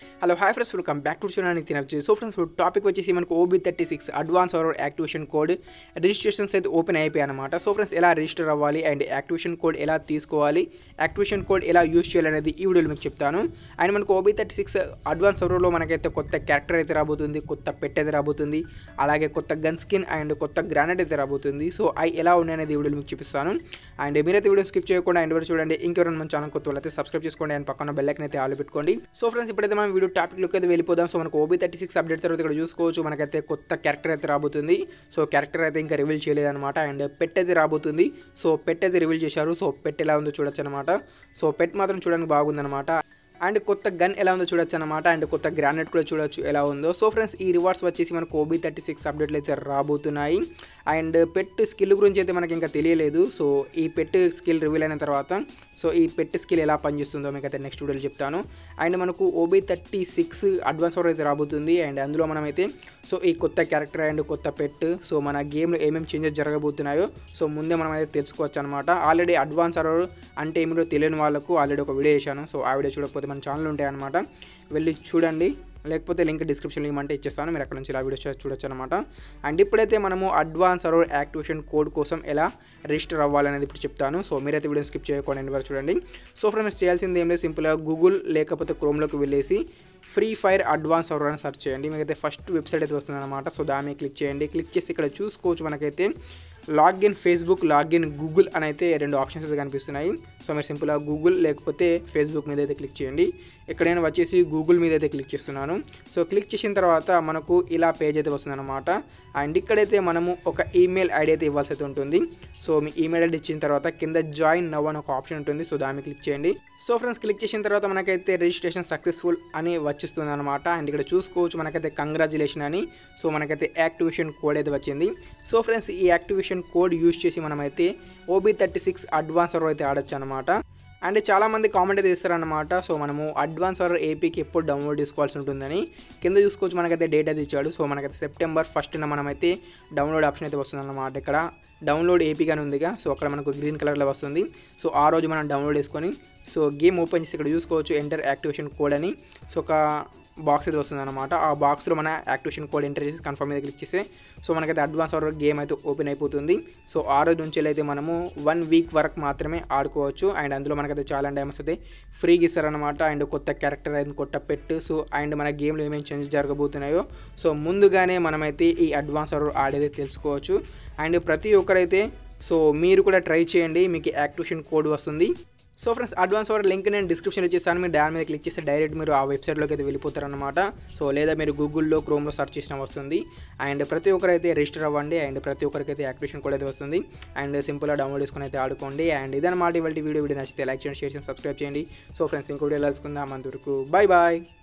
hello hi friends welcome back to చూడండి తినచ్చు so friends ఇప్పుడు టాపిక్ వచ్చేసి మనకు OB thirty six advance server activation code registrations అయితే ఓపెన్ అయిపోయాయి అనమాట సో ఫ్రెండ్స్ ఎలా రిజిస్టర్ అవ్వాలి అండ్ యాక్టివేషన్ కోడ్ ఎలా తీసుకోవాలి యాక్టివేషన్ కోడ్ ఎలా యూస్ చేయాలనేది ఈ వీడియోలో మీకు చెప్తాను అండ్ మనకు ఓబీ థర్టీ సిక్స్ అడ్వాన్స్ సర్వర్లో మనకైతే కొత్త క్యారెక్టర్ అయితే రాబోతుంది కొత్త పెట్ అయితే రాబోతుంది అలాగే కొత్త గన్ స్కిన్ అండ్ కొత్త గ్రానైట్ అయితే రాబోతుంది సో అవి ఎలా ఉన్నాయనేది ఈ వీడియోలో మీకు చూపిస్తాను అండ్ మీరైతే వీడియో స్కిప్ చేయకుండా అండ్ వరకు చూడండి ఇంకెవరైనా మన ఛానల్ కొత్త వాళ్ళైతే సబ్స్క్రైబ్ చేసుకోండి అండ్ పక్కన బెల్ ఐకన్ అయితే ఆల్ పెట్టుకోండి సో ఫ్రెండ్స్ ఇప్పుడైతే మనం వీడియో టాపిక్లోకి అయితే వెళ్ళిపోదాం సో మనకు ఓబీ థర్టీ సిక్స్ అప్డేట్ తర్వాత ఇక్కడ చూసుకోవచ్చు మనకైతే కొత్త క్యారెక్టర్ అయితే రాబోతుంది సో క్యారెక్టర్ అయితే ఇంకా రివీల్ చేయలేదన్నమాట అండ్ పెట్ అయితే రాబోతుంది సో పెట్ అయితే రివీల్ చేశారు సో పెట్ ఎలా ఉందో చూడొచ్చు అనమాట సో పెట్ మాత్రం చూడడానికి బాగుందన్నమాట అండ్ కొత్త గన్ ఎలా ఉందో చూడొచ్చు అనమాట అండ్ కొత్త గ్రానైట్ కూడా చూడొచ్చు ఎలా ఉందో సో ఫ్రెండ్స్ ఈ రివార్డ్స్ వచ్చేసి మనకు ఓబీ థర్టీ సిక్స్ అప్డేట్లు అయితే రాబోతున్నాయి అండ్ పెట్ స్కిల్ గురించి అయితే మనకి ఇంకా తెలియలేదు సో ఈ పెట్ స్కిల్ రివీల్ అయిన తర్వాత సో ఈ పెట్ స్కిల్ ఎలా పనిచేస్తుందో మీకు అయితే నెక్స్ట్ వీడియోలో చెప్తాను అండ్ మనకు ఓబీ థర్టీ సిక్స్ అడ్వాన్స్ వరకు అయితే రాబోతుంది అండ్ అందులో మనమైతే సో ఈ కొత్త క్యారెక్టర్ అండ్ కొత్త పెట్ సో మన గేమ్లో ఏమేమి చేంజెస్ జరగబోతున్నాయో సో ముందే మనం అయితే తెలుసుకోవచ్చు అనమాట ఆల్రెడీ అడ్వాన్స్ సర్వర్ అంటే ఏమిటో తెలియని వాళ్ళకు ఆల్రెడీ ఒక వీడియో చేశాను సో ఆ వీడియో చూడకపోతే మన ఛానల్ ఉంటాయన్నమాట వెళ్ళి చూడండి లేకపోతే లింక్ డిస్క్రిప్షన్లో ఇవ్వమంటే ఇచ్చేస్తాను మీరు అక్కడ నుంచి ఇలా వీడియోస్ చూడొచ్చు అనమాట అండ్ ఇప్పుడైతే మనము అడ్వాన్స్ సర్వర్ యాక్టివేషన్ కోడ్ కోసం ఎలా రిజిస్టర్ అవ్వాలనేది ఇప్పుడు చెప్తాను సో మీరైతే వీడియో స్కిప్ చేయకుండా ఎండ్ వరకు చూడండి సో ఫ్రెండ్స్ చేయాల్సింది ఏం లేదు సింపుల్గా గూగుల్ లేకపోతే క్రోమ్లోకి వెళ్ళేసి ఫ్రీ ఫైర్ అడ్వాన్స్ సర్వర్ అని సెర్చ్ చేయండి మీకైతే ఫస్ట్ వెబ్సైట్ అయితే వస్తుంది అనమాట సో దాని మీద క్లిక్ చేయండి క్లిక్ చేసి ఇక్కడ చూసుకోవచ్చు మనకైతే లాగిన్ ఫేస్బుక్ లాగిన్ గూగుల్ అని అయితే రెండు ఆప్షన్స్ అయితే కనిపిస్తున్నాయి సో మీరు సింపుల్గా గూగుల్ లేకపోతే ఫేస్బుక్ మీద అయితే క్లిక్ చేయండి ఇక్కడ నేను వచ్చేసి గూగుల్ మీద అయితే క్లిక్ చేస్తున్నాను సో క్లిక్ చేసిన తర్వాత మనకు ఇలా పేజ్ అయితే వస్తుంది అనమాట అండ్ ఇక్కడైతే మనము ఒక ఈమెయిల్ ఐడి అయితే ఇవ్వాల్సి అయితే ఉంటుంది సో మీ ఈమెయిల్ ఐడి ఇచ్చిన తర్వాత కింద జాయిన్ నవ్ అని ఒక ఆప్షన్ ఉంటుంది సో దాన్ని క్లిక్ చేయండి సో ఫ్రెండ్స్ క్లిక్ చేసిన తర్వాత మనకైతే రిజిస్ట్రేషన్ సక్సెస్ఫుల్ అని వచ్చిస్తుంది అనమాట అండ్ ఇక్కడ చూసుకోవచ్చు మనకైతే కంగ్రాచులేషన్ అని సో మనకైతే యాక్టివేషన్ కోడ్ అయితే వచ్చింది సో ఫ్రెండ్స్ ఈ యాక్టివేషన్ కోడ్ యూస్ చేసి మనమైతే OB thirty six advance server అయితే ఆడొచ్చు అనమాట అండ్ చాలామంది కామెంట్ అయితే ఇస్తారనమాట సో మనము అడ్వాన్స్ సర్వర్ ఏపీకి ఎప్పుడు డౌన్లోడ్ చేసుకోవాల్సి ఉంటుందని కింద చూసుకోవచ్చు మనకైతే డేట్ అయితే ఇచ్చాడు సో మనకైతే సెప్టెంబర్ ఫస్ట్న మనమైతే డౌన్లోడ్ ఆప్షన్ అయితే వస్తుంది అనమాట ఇక్కడ డౌన్లోడ్ ఏపీ కానీ ఉందిగా సో అక్కడ మనకు గ్రీన్ కలర్లో వస్తుంది సో ఆ రోజు మనం డౌన్లోడ్ చేసుకొని సో గేమ్ ఓపెన్ చేసి ఇక్కడ చూసుకోవచ్చు ఎంటర్ యాక్టివేషన్ కోడ్ అని సో ఒక బాక్స్ అయితే వస్తుంది అనమాట ఆ బాక్స్లో మన యాక్టివేషన్ కోడ్ ఎంటర్ చేసి కన్ఫర్మ్ మీద క్లిక్ చేస్తే సో మనకైతే అడ్వాన్స్ సర్వర్ గేమ్ అయితే ఓపెన్ అయిపోతుంది సో ఆ రోజు నుంచి అయితే మనము వన్ వీక్ వరకు మాత్రమే ఆడుకోవచ్చు అండ్ అందులో మనకైతే చాలా డైమండ్స్ అయితే ఫ్రీగా ఇస్తారనమాట అండ్ కొత్త క్యారెక్టర్ అండ్ కొత్త పెట్ సో అండ్ మన గేమ్లో ఏమేమి చేంజ్ జరగబోతున్నాయో సో ముందుగానే మనమైతే ఈ అడ్వాన్స్ సర్వర్ ఆడేది తెలుసుకోవచ్చు అండ్ ప్రతి ఒక్కరైతే సో మీరు కూడా ట్రై చేయండి మీకు యాక్టివేషన్ కోడ్ వస్తుంది so friends advance order link నేను డిస్క్రిప్షన్లో ఇచ్చేస్తాను మీరు దాని మీద క్లిక్ చేస్తే డైరెక్ట్ మీరు ఆ వెబ్సైట్లోకి అయితే వెళ్ళిపోతారనమాట సో లేదా మీరు గూగుల్లో క్రోమ్లో సెర్చ్ చేసిన వస్తుంది అండ్ ప్రతి ఒక్కరైతే రిజిస్టర్ అవ్వండి అండ్ ప్రతి ఒక్కరికైతే యాక్టివేషన్ కూడా అయితే వస్తుంది అండ్ సింపుల్గా డౌన్లోడ్ చేసుకుని అయితే ఆడుకోండి అండ్ ఇదన్నమాట ఇవాళ వీడియో వీడియో నచ్చితే లైక్ చేయండి షేర్ చేయండి సబ్స్క్రైబ్ చేయండి సో ఫ్రెండ్స్ ఇంకో వీడియో కలుసుకుందాం అంతవరకు బాయ్ బాయ్